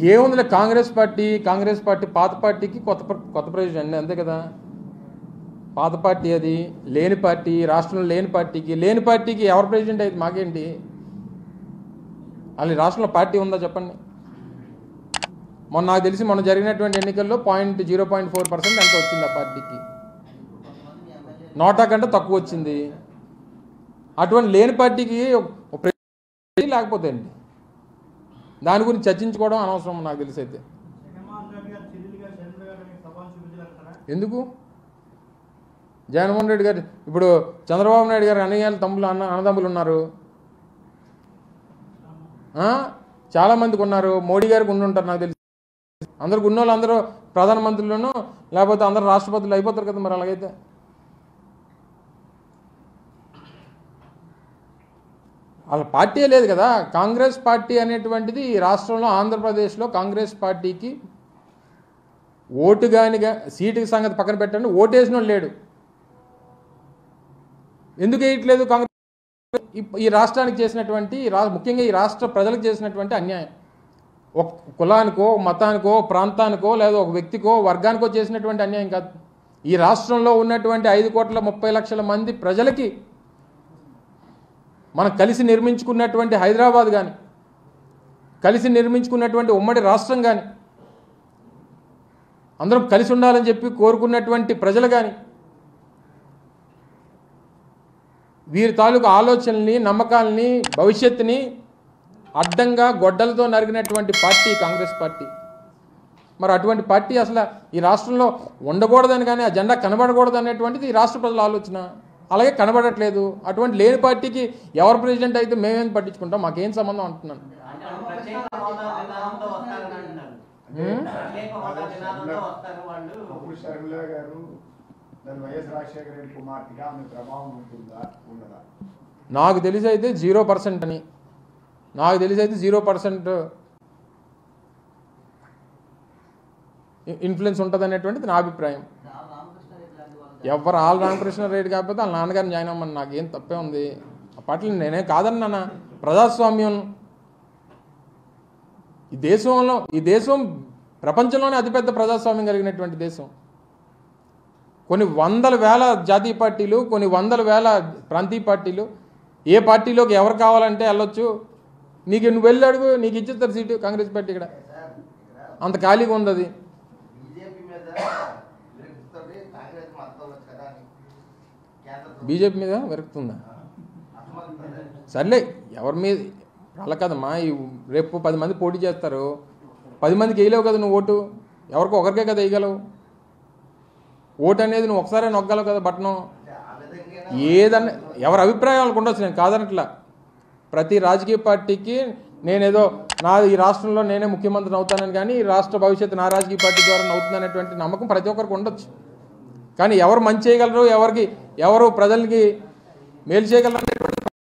ఏముందిలే Congress party Congress party పాత పార్టీకి కొత్త ప- కొత్త ప్రెసిడెంట్ అంతే కదా పాత పార్టీ అది లేని పార్టీ రాష్ట్రంలో లేని పార్టీకి లేని పార్టీకి ఎవరు ప్రెసిడెంట్ అయితే మాకేంటి అసలు ఈ రాష్ట్రంలో పార్టీ ఉందా చెప్పండి మొన్న నాకు తెలిసి మొన్న జరిగినటువంటి ఎన్నికల్లో point zero point four percent ఎంత వచ్చింది ఆ పార్టీకి నోటా కంటే తక్కువ వచ్చింది అటువంటి లేని పార్టీకి ఒక ప్రెసిడెంట్ లేకపోతే అండి దాని గురించి చర్చించుకోవడం అనవసరం నాకు తెలిసి అయితే జగన్మోహన్ రెడ్డి గారు చెల్లెలు గారు చంద్ర గారు మీకు సభను చూపించాలంటారా ఎందుకు జగన్మోహన్ రెడ్డి గారు ఇప్పుడు చంద్రబాబు నాయుడు గారు అన్నయ్యలు తమ్ముళ్ళు అన్న అన్నదమ్ములు ఉన్నారు ఆ? చాలా మందికి ఉన్నారు మోడీ గారికి ఉండి ఉంటారు నాకు తెలిసి అందరికి ఉన్న వాళ్ళు అందరూ ప్రధానమంత్రులను లేకపోతే అందరు రాష్ట్రపతులు అయిపోతారు కదా మరి అలాగైతే వాళ్ళ పార్టీ లేదు కదా కాంగ్రెస్ పార్టీ అనేటువంటిది ఈ రాష్ట్రంలో ఆంధ్రప్రదేశ్లో కాంగ్రెస్ పార్టీకి ఓటు కానిగా సీటు సంగతి పక్కన పెట్టండి ఓటేసిన వాడు లేడు ఎందుకు వేయట్లేదు కాంగ్రెస్ ఈ- ఈ రాష్ట్రానికి చేసినటువంటి ఈ రా ముఖ్యంగా ఈ రాష్ట్ర ప్రజలకు చేసినటువంటి అన్యాయం ఒక కులానికో ఒక మతానికో ఒక ప్రాంతానికో లేదా ఒక వ్యక్తికో వర్గానికో చేసినటువంటి అన్యాయం కాదు ఈ రాష్ట్రంలో ఉన్నటువంటి ఐదు కోట్ల ముప్పై లక్షల మంది ప్రజలకి మనం కలిసి నిర్మించుకున్నటువంటి హైదరాబాద్ కానీ కలిసి నిర్మించుకున్నటువంటి ఉమ్మడి రాష్ట్రం కానీ అందరం కలిసి ఉండాలని చెప్పి కోరుకున్నటువంటి ప్రజలు కానీ వీరి తాలూకు ఆలోచనల్ని నమ్మకాలని భవిష్యత్తుని అడ్డంగా గొడ్డలతో నరిగినటువంటి పార్టీ కాంగ్రెస్ పార్టీ మరి అటువంటి పార్టీ అసలు ఈ రాష్ట్రంలో ఉండకూడదని కానీ ఆ జెండా కనబడకూడదు అనేటువంటిది ఈ రాష్ట్ర ప్రజల ఆలోచన అలాగే కనబడట్లేదు అటువంటి లేని పార్టీకి ఎవరు ప్రెసిడెంట్ అయితే మేమేం పట్టించుకుంటాం మాకేం సంబంధం అంటున్నాను అంటే వాళ్ళు ప్రత్యేక హోదా నినాదంతో వస్తారని అంటున్నారు హ్మ్? ప్రత్యేక హోదా నినాదంతో వస్తారు వాళ్ళు అప్పుడు షర్మిల గారు దాని వైఎస్ రాజశేఖర రెడ్డి కుమార్తెగా ఆమె ప్రభావం ఉంటుందా ఉండదా నాకు తెలిసి అయితే జీరో పర్సెంట్ అని నాకు తెలిసి అయితే జీరో పర్సెంట్ ఇన్ఫ్లుయెన్స్ ఉంటుంది అనేటువంటిది నా అభిప్రాయం ఎవరు ఆల్ రామకృష్ణారెడ్డి కాకపోతే వాళ్ళ నాన్నగారిని జాయిన్ అవ్వమని నాకు ఏం తప్పే ఉంది ఆ పాటలు నేనే కాదన్నానా ప్రజాస్వామ్యం ఈ దేశంలో ఈ దేశం ప్రపంచంలోనే అతిపెద్ద ప్రజాస్వామ్యం కలిగినటువంటి దేశం కొన్ని వందల వేల జాతీయ పార్టీలు కొన్ని వందల వేల ప్రాంతీయ పార్టీలు ఏ పార్టీలోకి ఎవరు కావాలంటే వెళ్ళొచ్చు నీకు నువ్వు వెళ్ళి అడుగు నీకు ఇచ్చేస్తారు సీటు కాంగ్రెస్ పార్టీ ఇక్కడ అంత ఖాళీగా ఉంది అది బీజేపీ మీద విరక్తితోటి కాంగ్రెస్ మద్దతు వచ్చు కదా అని కేంద్ర బీజేపీ మీద వెరుకుతుందా అసమర్థత సర్లే ఎవరి మీద అలా కదమ్మా ఈ రేపు పది మంది పోటీ చేస్తారు పది మందికి వేయలేవు కదా నువ్వు ఓటు ఎవరికో ఒకరికే కదా వేయగలవు ఓటు అనేది నువ్వు ఒకసారి నొక్కగలవు కదా బట్టనం ఆ విధంగా ఏదన్నా ఎవరి అభిప్రాయాలకు ఉండొచ్చు నేను కాదనట్లా ప్రతి రాజకీయ పార్టీకి నేనేదో నా ఈ రాష్ట్రంలో నేనే ముఖ్యమంత్రిని అవుతానని కానీ ఈ రాష్ట్ర భవిష్యత్తు నా రాజకీయ పార్టీ ద్వారా అవుతుందనేటువంటి నమ్మకం ప్రతి ఒక్కరికి ఉండొచ్చు కానీ ఎవరు మంచి చేయగలరు ఎవరికి ఎవరు ప్రజలకి మేలు చేయగలరు అనేటువంటి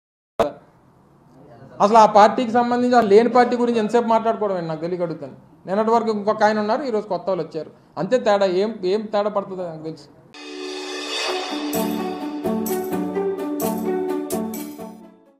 అసలు ఆ పార్టీకి సంబంధించి ఆ లేని పార్టీ గురించి ఎంతసేపు మాట్లాడుకోవడం నాకు తెలియక అడుగుతాను నిన్నటి వరకు ఇంకొక ఆయన ఉన్నారు ఈరోజు కొత్త వాళ్ళు వచ్చారు అంతే తేడా ఏం ఏం తేడా పడుతుందో నాకు తెలుసు